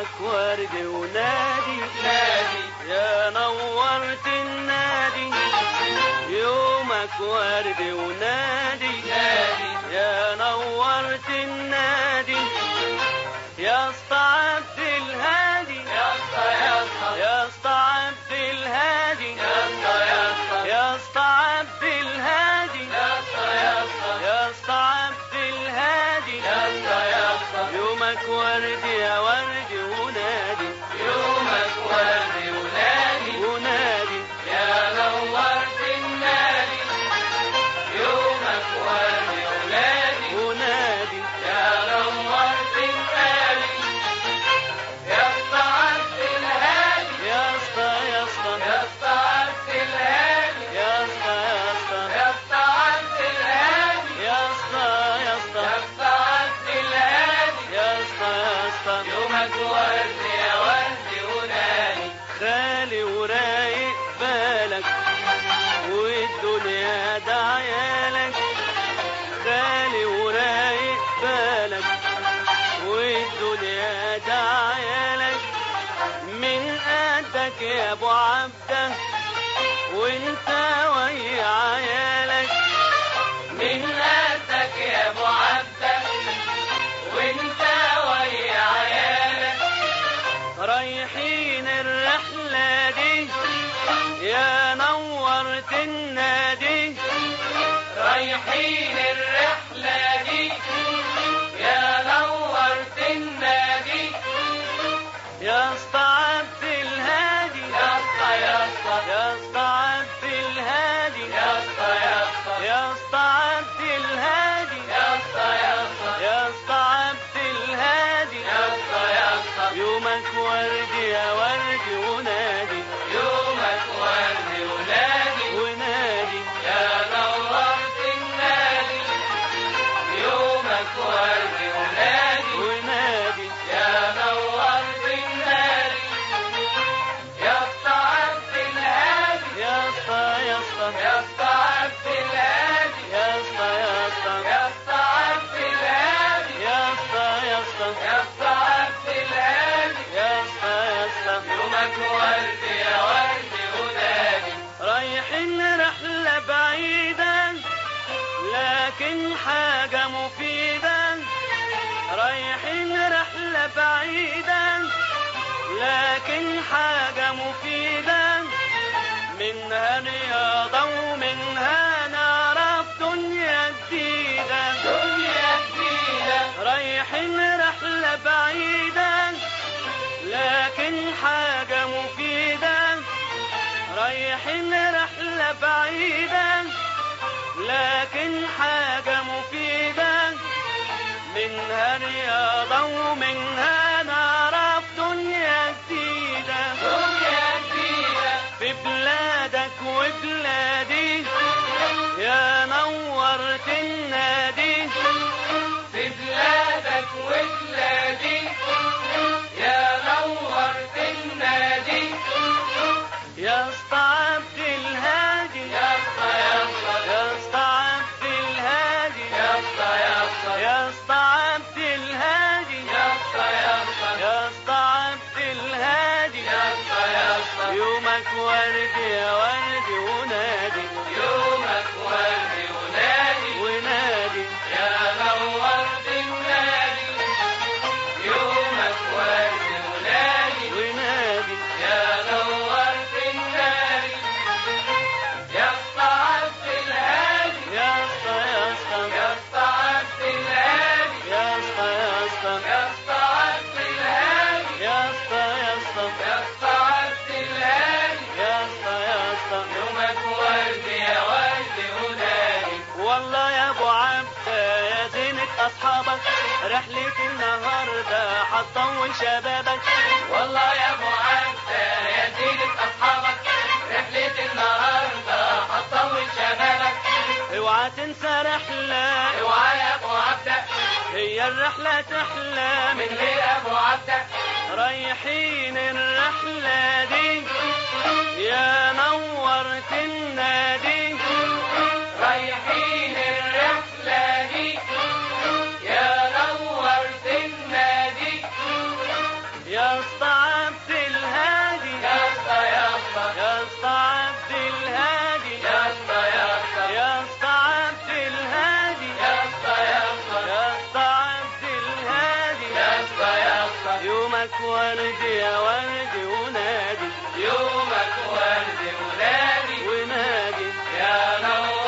يومك ورد ونادي نادي يا نورت النادي يومك ورد ونادي نادي يا نورت النادي يا اسطى عبد الهادي يا اسطى يا اسطى يا اسطى عبد الهادي يا اسطى يا اسطى يا اسطى عبد الهادي يا اسطى يا اسطى يا اسطى عبد الهادي يا اسطى يا اسطى يومك ورد يا ورد ونادي يومك ورد ونادي ونادي يا نورت النادي يومك ورد ونادي ونادي يا نورت النادي يا اسطى عبد الهادي يا اسطى يا اسطى يا اسطى عبد الهادي يا اسطى يا اسطى يا اسطى عبد الهادي يا اسطى يا اسطى يا اسطى عبد الهادي يا اسطى يا اسطى يومك ورد يا ورد ونادي خالي ورايق بالك والدنيا ده عيالك خالي ورايق بالك والدنيا ده عيالك من قدك يا ابو عبده وانت ويا عيالك من قدك يا ابو عبده وانت ويا عيالك رايحين الرحلة دي يا نورت النادي رايحين الرحلة دي يا نورت النادي يا اسطى عبد الهادي يا اسطى يا اسطى يا اسطى عبد الهادي يا اسطى يا اسطى يا اسطى عبد الهادي يا اسطى يا اسطى يا اسطى عبد الهادي يا اسطى يا اسطى يومك ورد يا ورد ونادي يومك ورد ونادي ونادي يا نورت النادي يومك ورد ونادي ونادي يا نورت النادي يا اسطى عبد الهادي يا اسطى يا اسطى يا اسطى عبد الهادي يا اسطى يا اسطى يا اسطى عبد الهادي يا اسطى يا اسطى يا اسطى عبد الهادي يا اسطى يا اسطى يومك ورد يا ورد ونادي رايحين رحلة بعيدة لكن حاجة مفيدة رايحين رحلة بعيدة لكن حاجة مفيدة منها رياضة ومنها نعرف دنيا جديدة دنيا جديدة رايحين رحلة بعيدة لكن حاجة مفيدة رايحين رحلة بعيدة لكن حاجة مفيدة منها رياضة ومنها نعرف دنيا جديدة دنيا جديدة في بلادك وبلادي يا نورت النادي في بلادك وبلادي يا نورت النادي يا اسطى عبد الهادي يا اسطى يا اسطى يا اسطى عبد الهادي يا اسطى يا اسطى يا اسطى عبد الهادي يا اسطى يا اسطى يا اسطى عبد الهادي يا اسطى يا اسطى يومك ورد يا ورد ونادي يومك ورد ونادي ونادي يا نورت النادي يومك ورد ونادي ونادي يا نورت النادي يا اسطى عبد الهادي يا اسطى يا اسطى يا اسطى عبد الهادي يا اسطى يا اسطى يا اسطى عبد الهادي يا اسطى يا اسطى يا اسطى عبد الهادي يا اسطى يا اسطى يومك ورد يا ورد ونادي والله يا ابو عبده يا زينة اصحابك رحلة النهارده هتطول شبابك والله يا ابو عبده يا زينة اصحابك رحلة النهارده هتطول شبابك اوعى تنسى رحلة اوعى يا ابو عبده هي الرحلة تحلى من من غير ابو عبده رايحين الرحلة دي يا نورت النادي رايحين الرحلة دي يا نورت النادي يا يومك ورد يا ورد ونادي يومك ورد ونادي ونادي يا نور